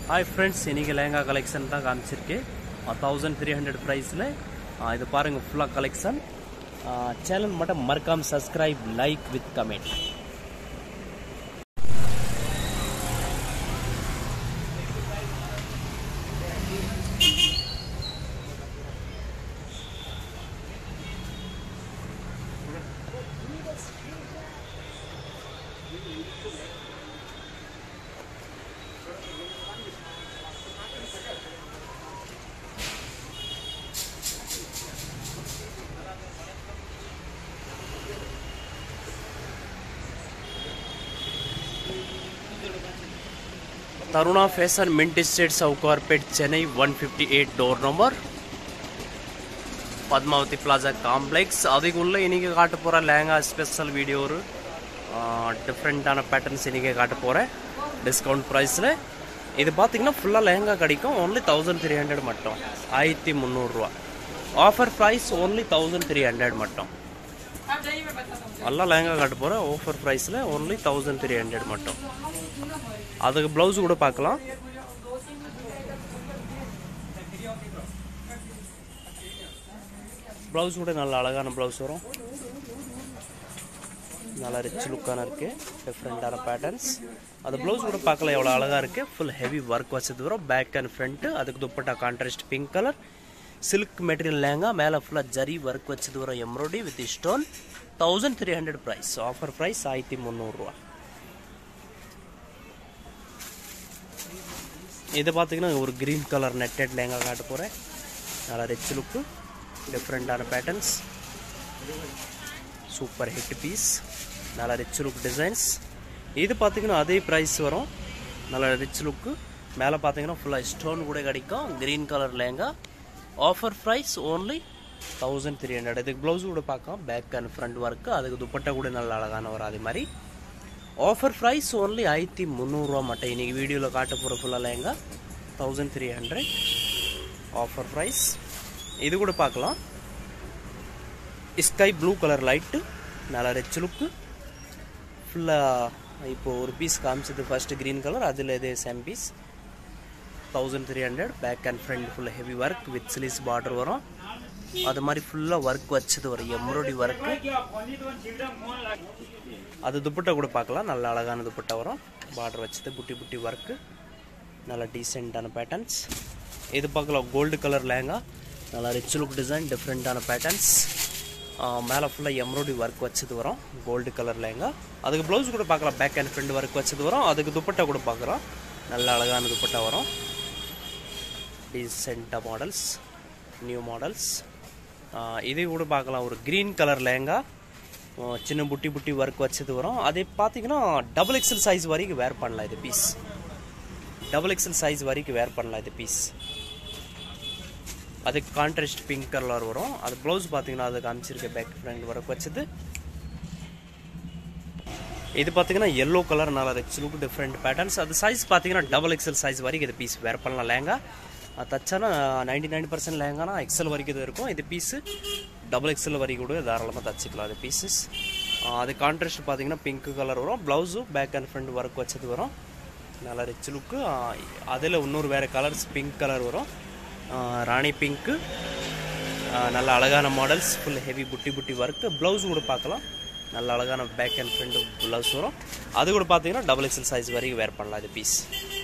hi friends இன்றைக்கி lehenga collection தான் காமிச்சிருக்கேன் தௌசண்ட் த்ரீ ஹண்ட்ரட் ப்ரைஸில் இது பாருங்கள் ஃபுல்லாக கலெக்ஷன் சேனல் மட்டும் மறக்காம subscribe like with comment Taruna fashion mint estate Sowcarpet Chennai one fifty eight door number Padmavathi plaza complex அதுக்குள்ளே இன்றைக்கி காட்ட போகிற லேங்கா ஸ்பெஷல் வீடியோ ஒரு டிஃப்ரெண்ட்டான பேட்டர்ன்ஸ் இன்றைக்கி காட்ட போகிறேன் டிஸ்கவுண்ட் ப்ரைஸில் இது பார்த்தீங்கன்னா ஃபுல்லாக லேங்கா கிடைக்கும் ஓன்லி தௌசண்ட் த்ரீ ஹண்ட்ரட் மட்டும் ஆயிரத்தி முந்நூறுரூவா offer price only thousand three hundred மட்டும் நல்லா லேங்கா காட்ட போகிறேன் ஆஃபர் ப்ரைஸில் ஓன்லி தௌசண்ட் த்ரீ ஹண்ட்ரட் மட்டும் அதுக்கு ப்ளவுஸ் கூட பார்க்கலாம் ப்ளவுஸ் கூட நல்ல அழகான ப்ளவுஸ் வரும் நல்லா ரிச் லுக்கான இருக்கு டிஃப்ரெண்ட்டான பேட்டர்ன்ஸ் அந்த ப்ளவுஸ் கூட பார்க்கல எவ்வளோ அழகாக இருக்கு ஃபுல் ஹெவி ஒர்க் வச்சது வரும் பேக் அண்ட் ஃப்ரண்ட்டு அதுக்கு dupatta contrast pink colour silk material lehenga மேலே ஃபுல்லாக ஜரி ஒர்க் வச்சது வரும் embroidery with stone thousand three hundred price offer price ஆயிரத்தி முந்நூறுரூவா இது பார்த்தீங்கன்னா ஒரு க்ரீன் கலர் நெட்டட் லேங்கா காட்ட போகிறேன் நல்லா ரிச் லுக்கு டிஃப்ரெண்ட்டான பேட்டர்ன்ஸ் சூப்பர் ஹிட் பீஸ் நல்லா ரிச் லுக் டிசைன்ஸ் இது பார்த்தீங்கன்னா அதே ப்ரைஸ் வரும் நல்லா ரிச் லுக்கு மேலே பார்த்தீங்கன்னா ஃபுல்லாக ஸ்டோன் கூட கிடைக்கும் green colour lehenga offer price only thousand three hundred இதுக்கு ப்ளவுஸ் கூட பார்க்கலாம் பேக் அண்ட் ஃப்ரண்ட் ஒர்க்கு அதுக்கு துப்பட்டா கூட நல்ல அழகான வரும் அதே மாதிரி ஆஃபர் ப்ரைஸ் ஓன்லி ஆயிரத்தி முந்நூறுரூவா மட்டும் இன்றைக்கி வீடியோவில் காட்ட போகிற ஃபுல்லாக lehenga thousand three hundred offer price இது கூட பார்க்கலாம் ஸ்கை ப்ளூ கலர் லைட்டு நல்லா ரிச் லுக்கு ஃபுல்லாக இப்போது ஒரு பீஸ் காமிச்சது ஃபஸ்ட்டு க்ரீன் கலர் அதில் இதே same piece thousand three hundred back and front ஃபுல்லாக heavy work with sleeves border வரும் அது மாதிரி ஃபுல்லாக ஒர்க் வச்சது வரும் எம்ப்ராய்டி ஒர்க்கு அது துப்பட்டா கூட பார்க்கலாம் நல்ல அழகான துப்பட்டா வரும் பார்டர் வச்சது புட்டி புட்டி ஒர்க்கு நல்ல டீசெண்டான பேட்டர்ன்ஸ் இது பார்க்கலாம் கோல்டு கலர் லேங்கா நல்லா ரிச் லுக் டிசைன் டிஃப்ரெண்ட்டான பேட்டர்ன்ஸ் மேலே ஃபுல்லாக எம்ப்ராய்டி ஒர்க் வச்சது வரும் கோல்டு கலர் லேங்கா அதுக்கு ப்ளவுஸ் கூட பார்க்கலாம் பேக் அண்ட் ஃப்ரண்ட் ஒர்க் வச்சது வரும் அதுக்கு துப்பட்டா கூட பார்க்குறோம் நல்ல அழகான துப்பட்டா வரும் டீசெண்டாக மாடல்ஸ் நியூ மாடல்ஸ் இது கூட பார்க்கலாம் ஒரு க்ரீன் கலர் லேங்கா சின்ன புட்டி புட்டி ஒர்க் வச்சது வரும் அதே பார்த்தீங்கன்னா டபுள் எக்ஸல் சைஸ் வரைக்கும் வேர் பண்ணலாம் இது பீஸ் டபுள் எக்ஸல் சைஸ் வரைக்கும் வேர் பண்ணலாம் இது பீஸ் அதுக்கு கான்ட்ராஸ்ட் பிங்க் கலர் வரும் அது ப்ளவுஸ் பார்த்தீங்கன்னா அதுக்கு அனுப்பிச்சிருக்க பேக் ஃப்ரண்ட் ஒர்க் வச்சது இது பார்த்தீங்கன்னா எல்லோ கலர் நல்லா ரிச் லுக் டிஃப்ரெண்ட் பேட்டர்ன்ஸ் அது சைஸ் பார்த்தீங்கன்னா டபுள் எக்ஸல் சைஸ் வரைக்கும் இது பீஸ் வேர் பண்ணலாம் லேங்கா தச்சானா நைன்டி நைன் பர்சன்ட் லேங்கானா எக்ஸல் வரைக்கும் இது இருக்கும் இது பீஸு டபுள் எக்ஸல் வரைக்கும் கூட தாராளமாக தச்சுக்கலாம் அது பீசஸ் அது கான்ட்ராஸ்ட் பார்த்தீங்கன்னா பிங்க் கலர் வரும் ப்ளவுஸும் பேக் அண்ட் ஃப்ரண்ட் ஒர்க் வச்சது வரும் நல்லா ரிச் லுக்கு அதில் இன்னொரு வேறு கலர்ஸ் பிங்க் கலர் வரும் ராணி பிங்க்கு நல்ல அழகான மாடல்ஸ் ஃபுல் ஹெவி புட்டி புட்டி ஒர்க்கு ப்ளவுஸ் கூட பார்க்கலாம் நல்ல அழகான பேக் அண்ட் ஃப்ரண்ட் ப்ளவுஸ் வரும் அது கூட பார்த்தீங்கன்னா டபுள் எக்ஸல் சைஸ் வரைக்கும் வேர் பண்ணலாம் இது பீஸ்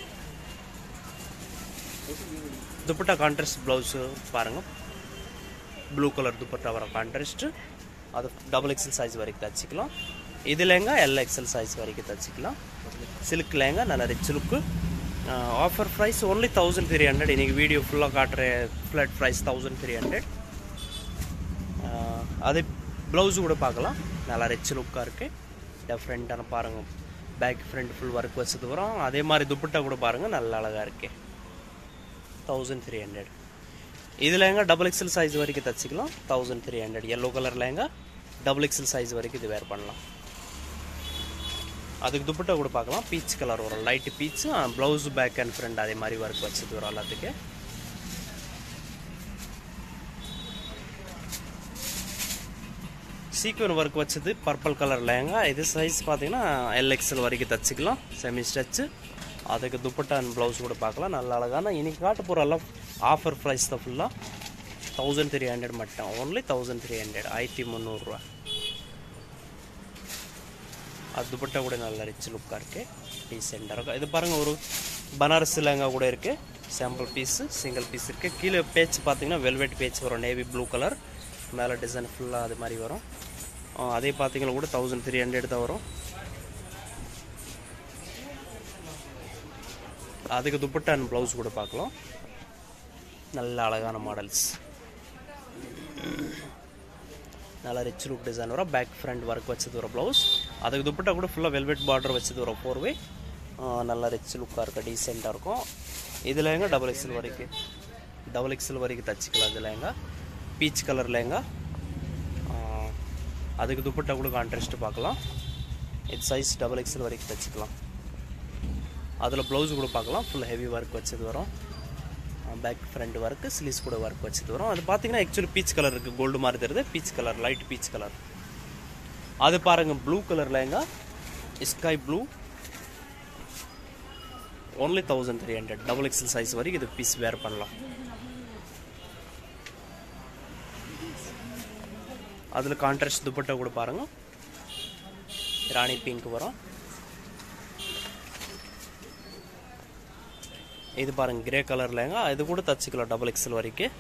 துப்பட்டா கான்ட்ராஸ்ட் ப்ளவுஸு பாருங்கள் ப்ளூ கலர் துப்பட்டா வர கான்ட்ராஸ்ட்டு அது டபுள் எக்ஸல் சைஸ் வரைக்கும் தச்சுக்கலாம் இது லேங்கா எல் எக்ஸல் சைஸ் வரைக்கும் தச்சுக்கலாம் சில்க் லேங்கா நல்ல rich look offer price only thousand three hundred இன்றைக்கி வீடியோ ஃபுல்லாக காட்டுற flat price thousand three hundred அதே ப்ளவுஸு கூட பார்க்கலாம் நல்லா ரிச் லுக்காக இருக்குது டிஃப்ரெண்ட்டான பாருங்கள் பேக் ஃப்ரண்ட் ஃபுல் ஒர்க் வச்சது வரும் அதே மாதிரி துப்பட்டா கூட பாருங்கள் நல்ல அழகாக இருக்குது தௌசண்ட் த்ரீ ஹண்ட்ரட் இது லேங்கா டபுள் எக்ஸல் சைஸ் வரைக்கும் தச்சுக்கலாம் thousand three hundred yellow colour lehenga double XL size வரைக்கும் இது வேர் பண்ணலாம் அதுக்கு துப்பட்டா கூட பார்க்கலாம் பீச் கலர் வரும் light peach blouse back and front அதே மாதிரி ஒர்க் வச்சது வரும் எல்லாத்துக்கு சீக்வன் ஒர்க் வச்சது பர்பிள் கலர் லேங்கா இது சைஸ் பார்த்தீங்கன்னா எல்எக்ஸல் வரைக்கும் தச்சுக்கலாம் செமி ஸ்டச்சு அதுக்கு துப்பட்டா அண்ட் ப்ளவுஸ் கூட பார்க்கலாம் நல்ல அழகான இன்னைக்கு காட்ட போகிற எல்லாம் ஆஃபர் ப்ரைஸ் தான் ஃபுல்லாக தௌசண்ட் த்ரீ ஹண்ட்ரட் மட்டும் ஓன்லி தௌசண்ட் த்ரீ ஹண்ட்ரட் ஆயிரத்தி முந்நூறுரூவா அது துப்பட்டா கூட நல்ல ரிச் லுக்காக இருக்குது டீசெண்டாக இருக்கும் இது பாருங்கள் ஒரு பனாரஸ் லெங்கா கூட இருக்குது சாம்பிள் பீஸு சிங்கிள் பீஸ் இருக்குது கீழே பேச்சு பார்த்தீங்கன்னா வெல்வெட் பேச்சு வரும் நேவி ப்ளூ கலர் மேலே டிசைன் ஃபுல்லாக அது மாதிரி வரும் ஆ, அதே பார்த்தீங்கன்னா கூட தௌசண்ட் த்ரீ ஹண்ட்ரட் தான் வரும் அதுக்கு துப்பட்டா அண்ட் ப்ளவுஸ் கூட பார்க்கலாம் நல்ல அழகான மாடல்ஸ் நல்லா ரிச் லுக் டிசைன் வரும் பேக் ஃப்ரண்ட் ஒர்க் வச்சது வரும் ப்ளவுஸ் அதுக்கு துப்பட்டா கூட ஃபுல்லாக வெல்வெட் பார்டர் வச்சது வரும் ஃபோர்வே நல்லா ரிச் லுக்காக இருக்கும் டீசெண்டாக இருக்கும் இதில் எங்க டபுள் எக்ஸல் வரைக்கும் டபுள் எக்ஸல் வரைக்கும் தச்சுக்கலாம் இதில் எங்க பீச் கலர் லேங்கா அதுக்கு துப்பட்டா கூட கான்ட்ராஸ்ட் பார்க்கலாம் இது சைஸ் டபுள் எக்ஸல் வரைக்கும் தச்சுக்கலாம் அதில் ப்ளவுஸ் கூட பார்க்கலாம் ஃபுல் ஹெவி ஒர்க் வச்சது வரும் பேக் ஃப்ரண்ட் ஒர்க்கு ஸ்லீவ்ஸ் கூட ஒர்க் வச்சது வரும் அது பார்த்தீங்கன்னா ஆக்சுவலி பீச் கலர் இருக்குது கோல்டு மாதிரி தெரியுது peach colour light peach colour அது பாருங்க blue colour lehenga sky blue only thousand three hundred double XL size வரைக்கும் இது பீஸ் வேர் பண்ணலாம் அதில் கான்ட்ராஸ்ட் துப்பட்டா கூட பாருங்க ராணி பிங்க் வரும் இது பாருங்க கிரே கலர்லங்க இது கூட தச்சுக்கலாம் டபுள் எக்ஸல் வரைக்கும்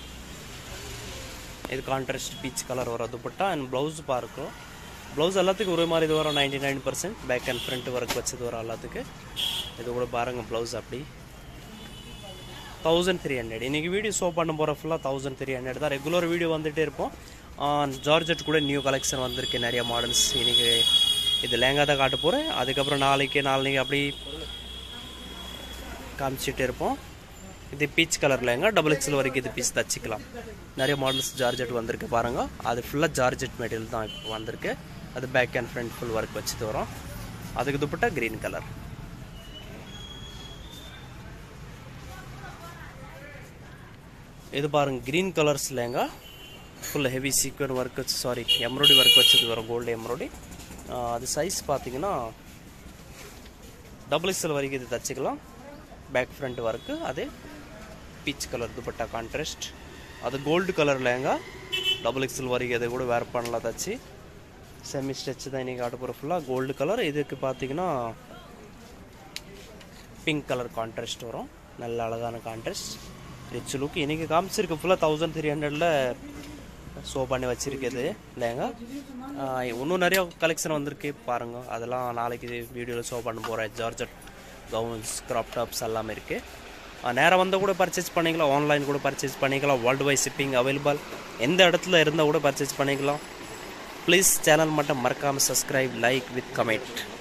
இது கான்ட்ராஸ்ட் பீச் கலர் வர துப்பட்டா அண்ட் ப்ளவுஸ் பார்க்கும் ப்ளவுஸ் எல்லாத்துக்கும் ஒரே மாதிரி இது வரும் ninety nine percent back and front work வச்சது வரும் எல்லாத்துக்கு இது கூட பாருங்க ப்ளவுஸ் அப்படி தௌசண்ட் த்ரீ ஹண்ட்ரட் இன்றைக்கி வீடியோ ஷோ பண்ண போகிற ஃபுல்லாக தௌசண்ட் த்ரீ ஹண்ட்ரட் தான் ரெகுலர் வீடியோ வந்துகிட்டே இருப்போம் ஜார்ஜெட் கூட நியூ கலெக்ஷன் வந்திருக்கு நிறைய மாடல்ஸ் இன்றைக்கி இது லேங்கா தான் காட்ட போகிறேன் அதுக்கப்புறம் நாளைக்கு நாளைக்கு அப்படி காமிச்சிட்டு இருப்போம் இது peach colour lehenga double XL வரைக்கும் இது பீஸ் தச்சுக்கலாம் நிறைய மாடல்ஸ் ஜார்ஜெட் வந்திருக்கு பாருங்க அது ஃபுல்லாக ஜார்ஜெட் மெட்டீரியல் தான் இப்போ வந்திருக்கு அது back and front full work வச்சுட்டு வரும் அதுக்கு துப்பட்டா க்ரீன் கலர் இது பாருங்க green colours lehenga full heavy sequin work sorry embroidery work வச்சது வரும் கோல்டு எம்ப்ராய்டி அது சைஸ் பார்த்தீங்கன்னா டபுள் எக்ஸல் வரைக்கும் இது தச்சுக்கலாம் பேக் ஃப்ரண்ட் ஒர்க்கு அது பீச் கலர் துப்பட்டா கான்ட்ராஸ்ட் அது gold colour lehenga double XL வரைக்கும் இதை கூட வேர் பண்ணலாம் தச்சு செமி ஸ்டெச் தான் இன்றைக்கி ஆட்ட போகிற ஃபுல்லாக கோல்டு கலர் இதுக்கு பார்த்தீங்கன்னா பிங்க் கலர் கான்ட்ராஸ்ட் வரும் நல்ல அழகான கான்ட்ராஸ்ட் ரிச் லுக் இன்றைக்கி காமிச்சிருக்கு ஃபுல்லாக தௌசண்ட் த்ரீ ஹண்ட்ரடில் ஷோ பண்ணி வச்சுருக்குது லேங்கா இன்னும் நிறைய கலெக்ஷன் வந்திருக்கு பாருங்கள் அதெல்லாம் நாளைக்கு வீடியோவில் ஷோ பண்ண போகிறேன் ஜார்ஜட் கவுன்ஸ் கிராப் டாப்ஸ் எல்லாமே இருக்குது நேராக வந்தால் கூட பர்ச்சேஸ் பண்ணிக்கலாம் ஆன்லைன் கூட பர்ச்சேஸ் பண்ணிக்கலாம் வேர்ல்டு வைட் ஷிப்பிங் அவைலபிள் எந்த இடத்துல இருந்தால் கூட பர்ச்சேஸ் பண்ணிக்கலாம் ப்ளீஸ் சேனல் மட்டும் மறக்காமல் சப்ஸ்கிரைப் லைக் வித் கமெண்ட்